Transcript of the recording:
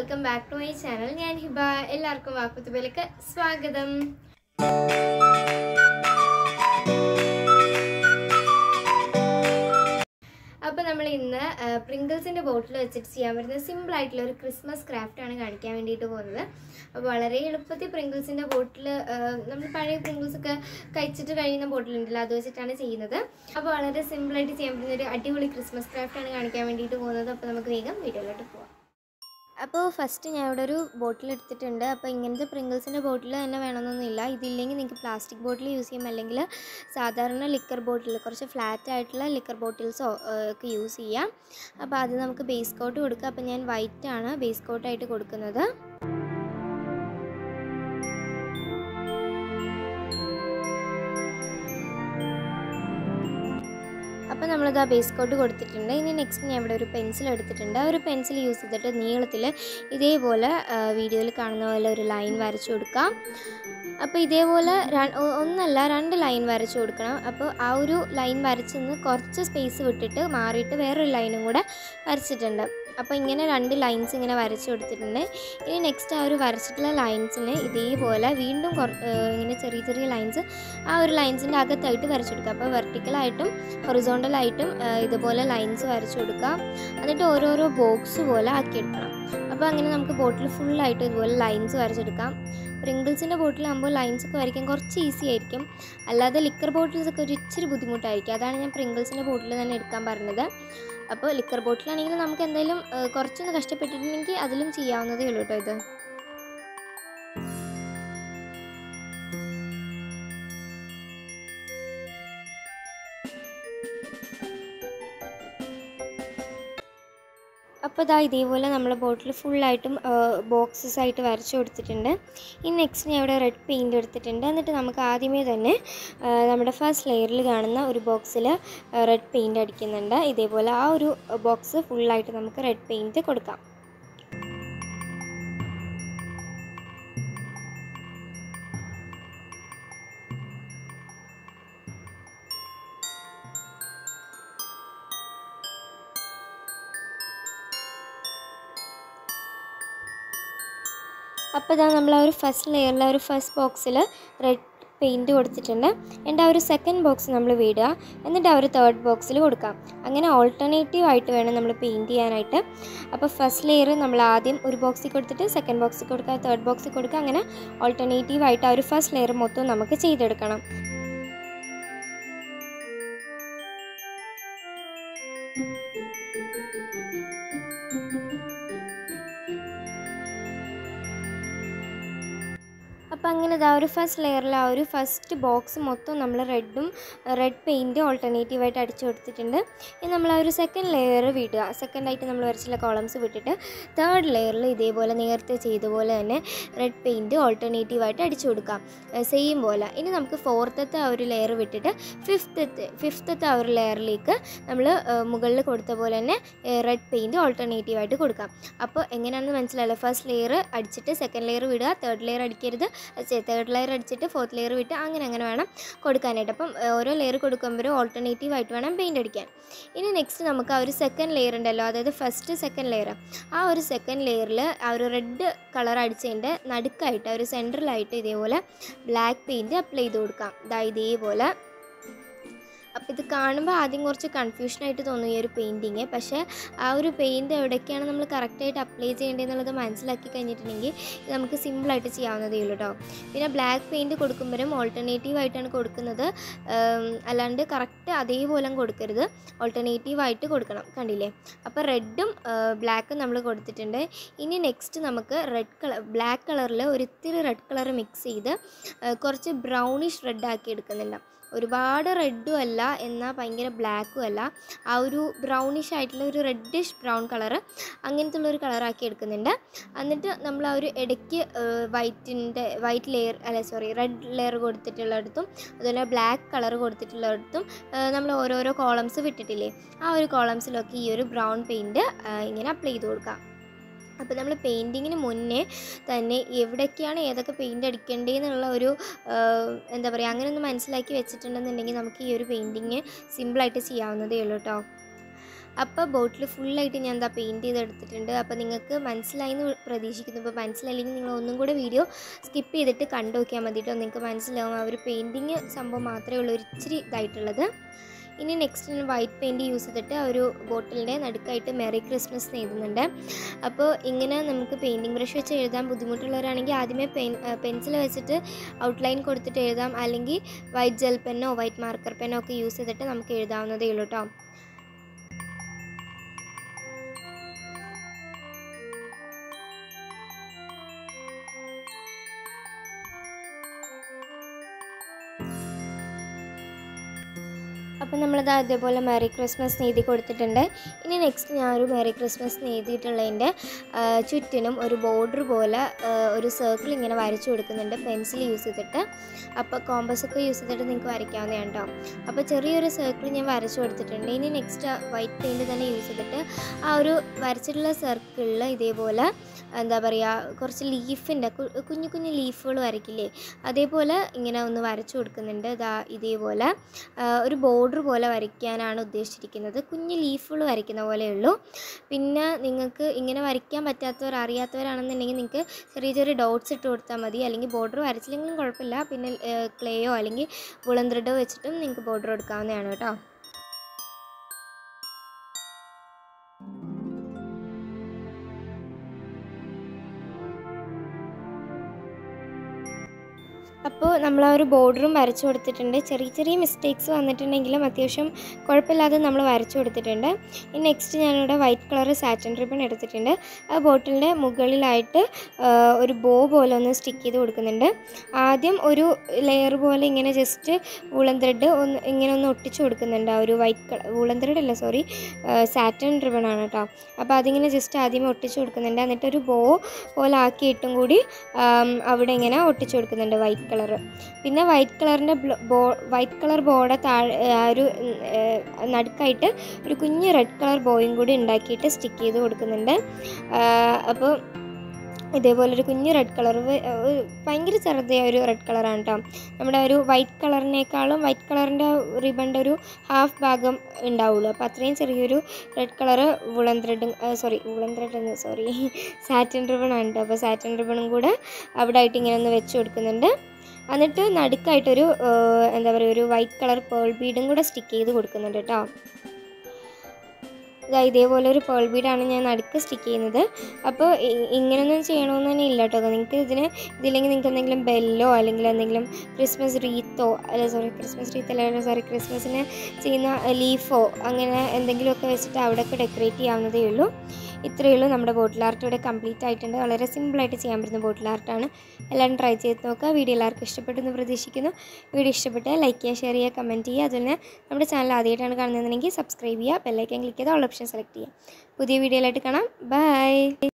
welcome back to my channel ഞാൻ ഹിബ എല്ലാവർക്കും വാക്കുത്തുബയിലേക്ക് സ്വാഗതം അപ്പോൾ നമ്മൾ ഇന്ന് പ്രിങ്കിൾസിൻ്റെ ബോട്ടിൽ വെച്ചിട്ട് ചെയ്യാൻ പറ്റുന്ന സിമ്പിൾ ആയിട്ടുള്ള ഒരു ക്രിസ്മസ് ക്രാഫ്റ്റ് ആണ് കാണിക്കാൻ വേണ്ടിയിട്ട് പോകുന്നത് അപ്പോൾ വളരെ എളുപ്പത്തിൽ പ്രിങ്കിൾസിൻ്റെ ബോട്ടിൽ നമ്മൾ പഴയ പ്രിങ്കിൾസ് ഒക്കെ കഴിച്ചിട്ട് കഴിയുന്ന ബോട്ടിലുണ്ടല്ലോ അത് വെച്ചിട്ടാണ് ചെയ്യുന്നത് അപ്പോൾ വളരെ സിമ്പിളായിട്ട് ചെയ്യാൻ പറ്റുന്ന ഒരു അടിപൊളി ക്രിസ്മസ് ക്രാഫ്റ്റ് ആണ് കാണിക്കാൻ വേണ്ടിയിട്ട് പോകുന്നത് അപ്പോൾ നമുക്ക് വേഗം വീഡിയോയിലോട്ട് പോവാം അപ്പോൾ ഫസ്റ്റ് ഞാൻ ഇവിടെ ഒരു ബോട്ടിൽ എടുത്തിട്ടുണ്ട് അപ്പോൾ ഇങ്ങനത്തെ പ്രിങ്കിൾസിൻ്റെ ബോട്ടിൽ തന്നെ വേണമെന്നൊന്നുമില്ല ഇതില്ലെങ്കിൽ നിങ്ങൾക്ക് പ്ലാസ്റ്റിക് ബോട്ടിൽ യൂസ് ചെയ്യാം അല്ലെങ്കിൽ സാധാരണ ലിക്കർ ബോട്ടിൽ കുറച്ച് ഫ്ലാറ്റ് ആയിട്ടുള്ള ലിക്കർ ബോട്ടിൽസോ ഒക്കെ യൂസ് ചെയ്യാം അപ്പോൾ അത് നമുക്ക് ബേസ് കോട്ട് കൊടുക്കുക അപ്പോൾ ഞാൻ വൈറ്റ് ആണ് ബേസ് കോട്ടായിട്ട് കൊടുക്കുന്നത് അപ്പോൾ നമ്മളിത് ആ ബേസ് കോട്ട് കൊടുത്തിട്ടുണ്ട് ഇനി നെക്സ്റ്റ് ഞാൻ ഇവിടെ ഒരു പെൻസിൽ എടുത്തിട്ടുണ്ട് ആ ഒരു പെൻസിൽ യൂസ് ചെയ്തിട്ട് നീളത്തിൽ ഇതേപോലെ വീഡിയോയിൽ കാണുന്ന പോലെ ഒരു ലൈൻ വരച്ചു കൊടുക്കാം അപ്പോൾ ഇതേപോലെ ര- ഒ- ഒന്നല്ല രണ്ട് ലൈൻ വരച്ചു കൊടുക്കണം അപ്പോൾ ആ ഒരു ലൈൻ വരച്ചെന്ന് കുറച്ച് സ്പേസ് വിട്ടിട്ട് മാറിയിട്ട് വേറൊരു ലൈനും കൂടെ വരച്ചിട്ടുണ്ട് അപ്പോൾ ഇങ്ങനെ രണ്ട് ലൈൻസ് ഇങ്ങനെ വരച്ചു കൊടുത്തിട്ടുണ്ട് ഇനി നെക്സ്റ്റ് ആ ഒരു വരച്ചിട്ടുള്ള ലൈൻസിന് ഇതേപോലെ വീണ്ടും കുറ ഏഹ് ഇങ്ങനെ ചെറിയ ചെറിയ ലൈൻസ് ആ ഒരു ലൈൻസിൻ്റെ അകത്തായിട്ട് വരച്ചു കൊടുക്കുക അപ്പോൾ വെർട്ടിക്കലായിട്ടും ഹൊറിസോണ്ടലായിട്ടും ഇതുപോലെ ലൈൻസ് വരച്ചു കൊടുക്കുക എന്നിട്ട് ഓരോരോ ബോക്സ് പോലെ ആക്കിയെടുക്കണം അപ്പോൾ അങ്ങനെ നമുക്ക് ബോട്ടിൽ ഫുള്ളായിട്ട് ഇതുപോലെ ലൈൻസ് വരച്ചെടുക്കാം പ്രിങ്കിൾസിൻ്റെ ബോട്ടിലാകുമ്പോൾ ലൈൻസ് ഒക്കെ വരയ്ക്കാൻ കുറച്ച് ഈസി ആയിരിക്കും അല്ലാതെ ലിക്കർ ബോട്ടിൽസ് ഒക്കെ ഒരു ഇച്ചിരി ബുദ്ധിമുട്ടായിരിക്കും അതാണ് ഞാൻ പ്രിങ്കിൾസിൻ്റെ ബോട്ടിൽ തന്നെ എടുക്കാൻ പറഞ്ഞത് അപ്പോൾ ലിക്കർ ബോട്ടിലാണെങ്കിൽ നമുക്ക് എന്തായാലും ഏഹ്, കുറച്ചൊന്ന് കഷ്ടപ്പെട്ടിട്ടുണ്ടെങ്കിൽ അതിലും ചെയ്യാവുന്നതേ ഉള്ളൂ കേട്ടോ ഇത് അപ്പോൾ ഇതാ ഇതേപോലെ നമ്മൾ ബോട്ടിൽ ഫുള്ളായിട്ടും ബോക്സസ് ആയിട്ട് വരച്ചു കൊടുത്തിട്ടുണ്ട് ഇനി നെക്സ്റ്റ് ഞാൻ ഇവിടെ റെഡ് പെയിൻറ് എടുത്തിട്ടുണ്ട് എന്നിട്ട് നമുക്ക് ആദ്യമേ തന്നെ ആ, നമ്മുടെ ഫസ്റ്റ് ലെയറിൽ കാണുന്ന ഒരു ബോക്സിൽ റെഡ് പെയിൻറ് അടിക്കുന്നുണ്ട് ഇതേപോലെ ആ ഒരു ബോക്സ് ഫുള്ളായിട്ട് നമുക്ക് റെഡ് പെയിൻറ് കൊടുക്കാം അപ്പോൾ ഇതാ നമ്മൾ ആ ഒരു ഫസ്റ്റ് ലെയറിൽ ആ ഒരു ഫസ്റ്റ് ബോക്സിൽ റെഡ് പെയിൻറ്റ് കൊടുത്തിട്ടുണ്ട് എന്നിട്ട് ആ ഒരു സെക്കൻഡ് ബോക്സ് നമ്മൾ വിടുക എന്നിട്ട് ആ ഒരു തേർഡ് ബോക്സിൽ കൊടുക്കാം അങ്ങനെ ഓൾട്ടർനേറ്റീവ് ആയിട്ട് വേണം നമ്മൾ പെയിൻറ്റ് ചെയ്യാനായിട്ട് അപ്പോൾ ഫസ്റ്റ് ലെയർ നമ്മൾ ആദ്യം ഒരു ബോക്സിൽ കൊടുത്തിട്ട് സെക്കൻഡ് ബോക്സിൽ കൊടുക്കുക തേർഡ് ബോക്സിൽ കൊടുക്കുക അങ്ങനെ ഓൾട്ടർനേറ്റീവ് ആയിട്ട് ആ ഒരു ഫസ്റ്റ് ലെയർ മൊത്തം നമുക്ക് ചെയ്തെടുക്കണം അപ്പോൾ അങ്ങനെ ഇതാ ഒരു ഫസ്റ്റ് ലെയറിൽ ആ ഒരു ഫസ്റ്റ് ബോക്സ് മൊത്തം നമ്മൾ റെഡും റെഡ് പെയിൻറ്റ് ഓൾട്ടർനേറ്റീവായിട്ട് അടിച്ചു കൊടുത്തിട്ടുണ്ട് ഇനി നമ്മൾ ആ ഒരു സെക്കൻഡ് ലെയർ വിടുക സെക്കൻഡായിട്ട് നമ്മൾ വരച്ചുള്ള കോളംസ് വിട്ടിട്ട് തേർഡ് ലെയറിൽ ഇതേപോലെ നേരത്തെ ചെയ്ത പോലെ തന്നെ റെഡ് പെയിൻറ്റ് ഓൾട്ടർനേറ്റീവായിട്ട് അടിച്ചു കൊടുക്കാം സെയിം പോലെ ഇനി നമുക്ക് ഫോർത്തത്തെ ആ ഒരു ലെയർ വിട്ടിട്ട് ഫിഫ്ത്തത്തെ ഫിഫ്ത്തത്തെ ആ ഒരു ലെയറിലേക്ക് നമ്മൾ മുകളിൽ കൊടുത്ത പോലെ തന്നെ റെഡ് പെയിൻറ്റ് ഓൾട്ടർനേറ്റീവായിട്ട് കൊടുക്കാം അപ്പോൾ എങ്ങനെയാണെന്ന് മനസ്സിലായല്ലോ ഫസ്റ്റ് ലെയർ അടിച്ചിട്ട് സെക്കൻഡ് ലെയർ വിടുക തേർഡ് ലെയർ അടിക്കരുത് തേർഡ് ലെയർ അടിച്ചിട്ട് ഫോർത്ത് ലെയർ വിട്ട് അങ്ങനെ അങ്ങനെ വേണം കൊടുക്കാനായിട്ട് അപ്പം ഏഹ്, ഓരോ ലെയർ കൊടുക്കുമ്പോഴും ഓൾട്ടർനേറ്റീവ് ആയിട്ട് വേണം പെയിൻറ് അടിക്കാൻ ഇനി നെക്സ്റ്റ് നമുക്ക് ആ ഒരു സെക്കൻഡ് ലെയർ ഉണ്ടല്ലോ അതായത് ഫസ്റ്റ് സെക്കൻഡ് ലെയർ ആ ഒരു സെക്കൻഡ് ലെയറിൽ ആ ഒരു റെഡ് കളർ അടിച്ചതിൻ്റെ നടുക്കായിട്ട് ആ ഒരു സെൻറ്ററിലായിട്ട് ഇതേപോലെ ബ്ലാക്ക് പെയിൻറ് അപ്ലൈ ചെയ്ത് കൊടുക്കാം ഇതാ ഇതേപോലെ അപ്പോൾ ഇത് കാണുമ്പോൾ ആദ്യം കുറച്ച് കൺഫ്യൂഷനായിട്ട് തോന്നും ഈ ഒരു പെയിൻറ്റിങ് പക്ഷേ ആ ഒരു പെയിൻറ്റ് എവിടേക്കാണ് നമ്മൾ കറക്റ്റായിട്ട് അപ്ലൈ ചെയ്യേണ്ടതെന്നുള്ളത് മനസ്സിലാക്കി കഴിഞ്ഞിട്ടുണ്ടെങ്കിൽ ഇത് നമുക്ക് സിമ്പിളായിട്ട് ചെയ്യാവുന്നതേ ഉള്ളൂ കേട്ടോ പിന്നെ ബ്ലാക്ക് പെയിൻറ്റ് കൊടുക്കുമ്പോഴും ഓൾട്ടർനേറ്റീവ് ആയിട്ടാണ് കൊടുക്കുന്നത് ഉം, അല്ലാണ്ട് കറക്റ്റ് അതേപോലെ കൊടുക്കരുത് ഓൾട്ടർനേറ്റീവ് ആയിട്ട് കൊടുക്കണം കണ്ടില്ലേ അപ്പോൾ റെഡും ബ്ലാക്കും നമ്മൾ കൊടുത്തിട്ടുണ്ട് ഇനി നെക്സ്റ്റ് നമുക്ക് റെഡ് കളർ ബ്ലാക്ക് കളറിൽ ഒരിത്തിരി റെഡ് കളർ മിക്സ് ചെയ്ത് ആ, കുറച്ച് ബ്രൗണിഷ് റെഡ് ആക്കി എടുക്കുന്നുണ്ട് ഒരുപാട് റെഡും അല്ല എന്നാൽ ഭയങ്കര ബ്ലാക്കും അല്ല ആ ഒരു ബ്രൗണിഷ് ആയിട്ടുള്ള ഒരു റെഡിഷ് ബ്രൗൺ കളറ് അങ്ങനത്തെ ഉള്ള ഒരു കളറാക്കി എടുക്കുന്നുണ്ട് എന്നിട്ട് നമ്മൾ ആ ഒരു ഇടയ്ക്ക് വൈറ്റിൻ്റെ വൈറ്റ് ലെയർ അല്ല സോറി റെഡ് ലെയർ കൊടുത്തിട്ടുള്ളിടത്തും അതുപോലെ ബ്ലാക്ക് കളർ കൊടുത്തിട്ടുള്ളിടത്തും നമ്മൾ ഓരോരോ കോളംസ് വിട്ടിട്ടില്ലേ ആ ഒരു കോളംസിലൊക്കെ ഈ ഒരു ബ്രൗൺ പെയിൻറ്റ് ഇങ്ങനെ അപ്ലൈ ചെയ്ത് കൊടുക്കാം അപ്പോൾ നമ്മൾ പെയിൻറ്റിങ്ങിന് മുന്നേ തന്നെ എവിടേക്കാണ് ഏതൊക്കെ പെയിൻ്റ് അടിക്കേണ്ടതെന്നുള്ള ഒരു ആഹ്, എന്താ പറയുക അങ്ങനെ ഒന്ന് മനസ്സിലാക്കി വെച്ചിട്ടുണ്ടെന്നുണ്ടെങ്കിൽ നമുക്ക് ഈ ഒരു പെയിൻറ്റിങ് സിമ്പിളായിട്ട് ചെയ്യാവുന്നതേ ഉള്ളൂ കേട്ടോ അപ്പോൾ ബോട്ടിൽ ഫുള്ളായിട്ട് ഞാൻ എന്താ പെയിൻറ്റ് ചെയ്തെടുത്തിട്ടുണ്ട് അപ്പോൾ നിങ്ങൾക്ക് മനസ്സിലായി എന്ന് പ്രതീക്ഷിക്കുന്നു ഇപ്പോൾ മനസ്സിലായില്ലെങ്കിൽ നിങ്ങൾ ഒന്നും കൂടെ വീഡിയോ സ്കിപ്പ് ചെയ്തിട്ട് കണ്ടു നോക്കിയാൽ മതി കേട്ടോ നിങ്ങൾക്ക് മനസ്സിലാവും ആ ഒരു പെയിൻറ്റിങ് സംഭവം മാത്രമേ ഉള്ളൂ ഒരു ഇച്ചിരി ഇതായിട്ടുള്ളത് ഇനി നെക്സ്റ്റ് ഞാൻ വൈറ്റ് പെയിൻറ്റ് യൂസ് ചെയ്തിട്ട് ആ ഒരു ബോട്ടിലിൻ്റെ നടുക്കായിട്ട് മെറി ക്രിസ്മസ് എഴുതുന്നുണ്ട് അപ്പോൾ ഇങ്ങനെ നമുക്ക് പെയിൻറ്റിങ് ബ്രഷ് വെച്ച് എഴുതാൻ ബുദ്ധിമുട്ടുള്ളവരാണെങ്കിൽ ആദ്യമേ പെൻ പെൻസിൽ വെച്ചിട്ട് ഔട്ട്ലൈൻ കൊടുത്തിട്ട് എഴുതാം അല്ലെങ്കിൽ വൈറ്റ് ജെൽ പെന്നോ വൈറ്റ് മാർക്കർ പെന്നോ ഒക്കെ യൂസ് ചെയ്തിട്ട് നമുക്ക് എഴുതാവുന്നതേ ഉള്ളൂ കേട്ടോ അപ്പം നമ്മളത് അതേപോലെ മെറി ക്രിസ്മസ് എഴുതി കൊടുത്തിട്ടുണ്ട് ഇനി നെക്സ്റ്റ് ഞാനൊരു മെറി ക്രിസ്മസ് എഴുതിയിട്ടുള്ളതിൻ്റെ ആ, ചുറ്റിനും ഒരു ബോർഡർ പോലെ ആ, ഒരു സർക്കിൾ ഇങ്ങനെ വരച്ചു കൊടുക്കുന്നുണ്ട് പെൻസിൽ യൂസ് ചെയ്തിട്ട് അപ്പോൾ കോമ്പസ് ഒക്കെ യൂസ് ചെയ്തിട്ട് നിങ്ങൾക്ക് വരയ്ക്കാവുന്നതാണ് കേട്ടോ അപ്പോൾ ചെറിയൊരു സർക്കിൾ ഞാൻ വരച്ചു കൊടുത്തിട്ടുണ്ട് ഇനി നെക്സ്റ്റ് വൈറ്റ് പെയിൻറ്റ് തന്നെ യൂസ് ചെയ്തിട്ട് ആ ഒരു വരച്ചിട്ടുള്ള സർക്കിളിൽ ഇതേപോലെ എന്താ പറയുക കുറച്ച് ലീഫിൻ്റെ കുഞ്ഞു കുഞ്ഞു ലീഫുകൾ വരയ്ക്കില്ലേ അതേപോലെ ഇങ്ങനെ ഒന്ന് വരച്ചു കൊടുക്കുന്നുണ്ട് ഇതാ ഇതേപോലെ ആ, ഒരു ബോർഡർ പോലെ വരയ്ക്കാനാണ് ഉദ്ദേശിച്ചിരിക്കുന്നത് കുഞ്ഞു ലീഫുകൾ വരയ്ക്കുന്ന പോലെയുള്ളൂ പിന്നെ നിങ്ങൾക്ക് ഇങ്ങനെ വരയ്ക്കാൻ പറ്റാത്തവർ അറിയാത്തവരാണെന്നുണ്ടെങ്കിൽ നിങ്ങൾക്ക് ചെറിയ ചെറിയ ഡോട്ട്സ് ഇട്ട് കൊടുത്താൽ മതി അല്ലെങ്കിൽ ബോർഡർ വരച്ചില്ലെങ്കിലും കുഴപ്പമില്ല പിന്നെ ക്ലേയോ അല്ലെങ്കിൽ വുളൻ ത്രെഡോ വെച്ചിട്ടും നിങ്ങൾക്ക് ബോർഡർ കൊടുക്കാവുന്നതാണ് കേട്ടോ അപ്പോൾ നമ്മൾ ആ ഒരു ബോർഡറും വരച്ചു കൊടുത്തിട്ടുണ്ട് ചെറിയ ചെറിയ മിസ്റ്റേക്സ് വന്നിട്ടുണ്ടെങ്കിലും അത്യാവശ്യം കുഴപ്പമില്ലാതെ നമ്മൾ വരച്ചു കൊടുത്തിട്ടുണ്ട് ഇനി നെക്സ്റ്റ് ഞാനിവിടെ വൈറ്റ് കളർ സാറ്റൻ റിബൺ എടുത്തിട്ടുണ്ട് ആ ബോട്ടിലിൻ്റെ മുകളിലായിട്ട് ആ, ഒരു ബോ പോലെ ഒന്ന് സ്റ്റിക്ക് ചെയ്ത് കൊടുക്കുന്നുണ്ട് ആദ്യം ഒരു ലെയർ പോലെ ഇങ്ങനെ ജസ്റ്റ് വൂളൻ ത്രെഡ് ഒന്ന് ഇങ്ങനെ ഒന്ന് ഒട്ടിച്ച് കൊടുക്കുന്നുണ്ട് ആ ഒരു വൈറ്റ് കളർ വൂളൻ ത്രെഡ് അല്ല സോറി സാറ്റൻ റിബൺ ആണ് കേട്ടോ അപ്പോൾ അതിങ്ങനെ ജസ്റ്റ് ആദ്യമേ ഒട്ടിച്ച് കൊടുക്കുന്നുണ്ട് എന്നിട്ട് ഒരു ബോ പോലെ ആക്കിയിട്ടും കൂടി ആം, അവിടെ ഇങ്ങനെ ഒട്ടിച്ച് കൊടുക്കുന്നുണ്ട് വൈറ്റ് കളർ പിന്നെ വൈറ്റ് കളറിൻ്റെ ബോ വൈറ്റ് കളർ ബോർഡ് താഴെ ആ ഒരു ഉം, ഏഹ്, നടുക്കായിട്ട് ഒരു കുഞ്ഞ് റെഡ് കളർ ബോയും കൂടി ഉണ്ടാക്കിയിട്ട് സ്റ്റിക്ക് ചെയ്ത് കൊടുക്കുന്നുണ്ട് അപ്പോൾ ഇതേപോലെ ഒരു കുഞ്ഞ് റെഡ് കളർ ഭയങ്കര ചെറുതായ ഒരു റെഡ് കളറാണ് കേട്ടോ നമ്മുടെ ഒരു വൈറ്റ് കളറിനേക്കാളും വൈറ്റ് കളറിൻ്റെ റിബണിൻ്റെ ഒരു ഹാഫ് ഭാഗം ഉണ്ടാവുള്ളൂ അപ്പോൾ അത്രയും ചെറിയൊരു റെഡ് കളറ് വുളൻ ത്രെഡും സോറി വുളൻ ത്രെഡ് എന്ന് സോറി സാറ്റിൻ റിബൺ ആണ് കേട്ടോ അപ്പോൾ സാറ്റിൻ റിബണും കൂടെ അവിടെ ആയിട്ട് ഇങ്ങനെ ഒന്ന് വെച്ച് കൊടുക്കുന്നുണ്ട് എന്നിട്ട് നടുക്കായിട്ടൊരു ഏഹ്, എന്താ പറയുക ഒരു വൈറ്റ് കളർ പേൾ ബീഡും കൂടെ സ്റ്റിക്ക് ചെയ്ത് കൊടുക്കുന്നുണ്ട് കേട്ടോ ഇതാ ഇതേപോലെ ഒരു പേൾ ബീഡാണ് ഞാൻ നടുക്ക് സ്റ്റിക്ക് ചെയ്യുന്നത് അപ്പോൾ ഇ- ഇങ്ങനെയൊന്നും ചെയ്യണമെന്ന് തന്നെ ഇല്ല കേട്ടോ നിങ്ങൾക്ക് ഇതിന് ഇതില്ലെങ്കിൽ നിങ്ങൾക്ക് എന്തെങ്കിലും ബെല്ലോ അല്ലെങ്കിൽ എന്തെങ്കിലും ക്രിസ്മസ് റീത്തോ അല്ല സോറി ക്രിസ്മസ് റീത്ത് അല്ല സോറി ക്രിസ്മസിന് ചെയ്യുന്ന ലീഫോ അങ്ങനെ എന്തെങ്കിലുമൊക്കെ വെച്ചിട്ട് അവിടെയൊക്കെ ഡെക്കറേറ്റ് ചെയ്യാവുന്നതേ ഉള്ളൂ ഇത്രയേ ഉള്ളൂ നമ്മുടെ ബോട്ടിൽ ആർട്ട് ഇവിടെ കംപ്ലീറ്റ് ആയിട്ടുണ്ട് വളരെ സിമ്പിളായിട്ട് ചെയ്യാൻ പറ്റുന്ന ബോട്ടിൽ ആർട്ടാണ് എല്ലാവരും ട്രൈ ചെയ്ത് നോക്കുക വീഡിയോ എല്ലാവർക്കും ഇഷ്ടപ്പെട്ടെന്ന് പ്രതീക്ഷിക്കുന്നു വീഡിയോ ഇഷ്ടപ്പെട്ടാൽ ലൈക്ക് ചെയ്യുക ഷെയർ ചെയ്യുക കമൻറ്റ് ചെയ്യുക അതുപോലെ നമ്മുടെ ചാനൽ ആദ്യമായിട്ടാണ് കാണുന്നതെങ്കിൽ സബ്സ്ക്രൈബ് ചെയ്യുക ബെല്ലൈക്കൻ ക്ലിക്ക് ചെയ്ത് ഓൾ ഓപ്ഷൻ സെലക്ട് ചെയ്യുക പുതിയ വീഡിയോയിലായിട്ട് കാണാം ബൈ